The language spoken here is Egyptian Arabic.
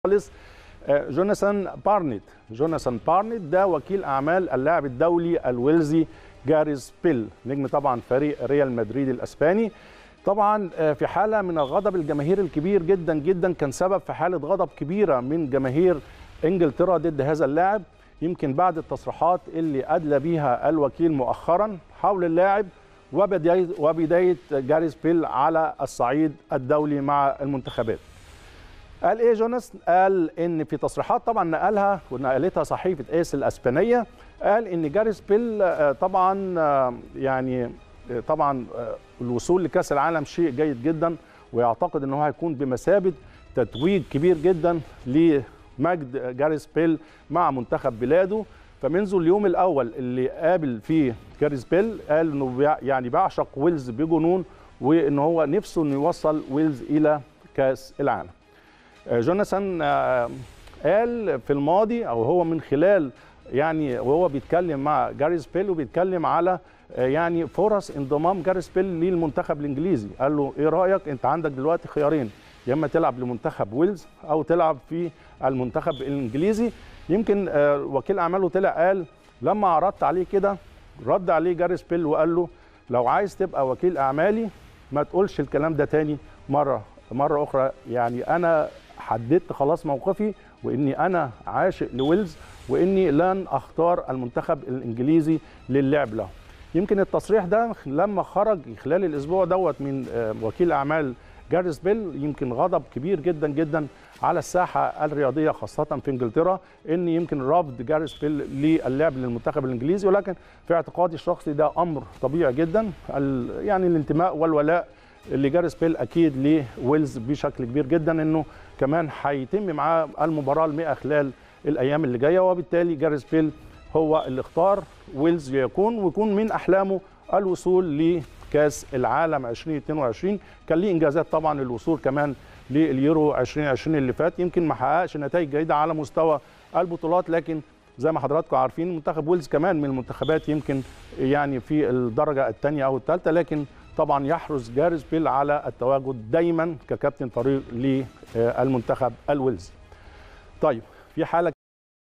خالص آه، جوناثان بارنيت جوناثان بارنيت ده وكيل اعمال اللاعب الدولي الويلزي جاريس بيل نجم طبعا فريق ريال مدريد الاسباني طبعا آه، في حاله من الغضب الجماهيري الكبير جدا جدا كان سبب في حاله غضب كبيره من جماهير انجلترا ضد هذا اللاعب يمكن بعد التصريحات اللي ادلى بيها الوكيل مؤخرا حول اللاعب وبدايه وبدايه جاريس بيل على الصعيد الدولي مع المنتخبات قال ايه جوناس قال ان في تصريحات طبعا نقلها ونقلتها صحيفه ايس الاسبانيه قال ان جاريس بيل آه، طبعا آه، يعني آه، طبعا آه، الوصول لكاس العالم شيء جيد جدا ويعتقد ان هو هيكون بمثابه تتويج كبير جدا لمجد جاريس بيل مع منتخب بلاده فمنذ اليوم الاول اللي قابل فيه جاريس بيل قال انه بيع- يعني بيعشق ويلز بجنون وان هو نفسه انه يوصل ويلز الى كاس العالم آه، جوناثان آه، قال في الماضي او هو من خلال يعني وهو بيتكلم مع جاريس بيل وبيتكلم على آه، يعني فرص انضمام جاريس بيل للمنتخب الانجليزي قال له ايه رايك انت عندك دلوقتي خيارين يا اما تلعب لمنتخب ويلز او تلعب في المنتخب الانجليزي يمكن آه، وكيل اعماله طلع قال لما عرضت عليه كده رد عليه جاريس بيل وقال له لو عايز تبقى وكيل اعمالي ما تقولش الكلام ده تاني مره مره اخرى يعني انا حددت خلاص موقفي واني انا عاشق لويلز واني لن اختار المنتخب الانجليزي للعب له يمكن التصريح ده لما خرج خلال الاسبوع دوت من آه، وكيل اعمال جاريس بيل يمكن غضب كبير جدا جدا على الساحه الرياضيه خاصه في انجلترا ان يمكن رفض جاريس بيل للعب للمنتخب الانجليزي ولكن في اعتقادي الشخصي ده امر طبيعي جدا ال- يعني الانتماء والولاء اللي جاريس بيل اكيد لويلز بشكل كبير جدا انه كمان هيتم معاه المباراه المئة خلال الايام اللي جايه وبالتالي جاريس بيل هو اللي اختار ويلز يكون ويكون من احلامه الوصول لكاس العالم 2022 كان ليه انجازات طبعا الوصول كمان لليورو 2020 اللي فات يمكن ما حققش نتائج جيده على مستوى البطولات لكن زي ما حضراتكم عارفين منتخب ويلز كمان من المنتخبات يمكن يعني في الدرجه الثانيه او الثالثه لكن طبعا يحرص جاريس بيل على التواجد دايما ككابتن فريق للمنتخب الويلزي. طيب في حاله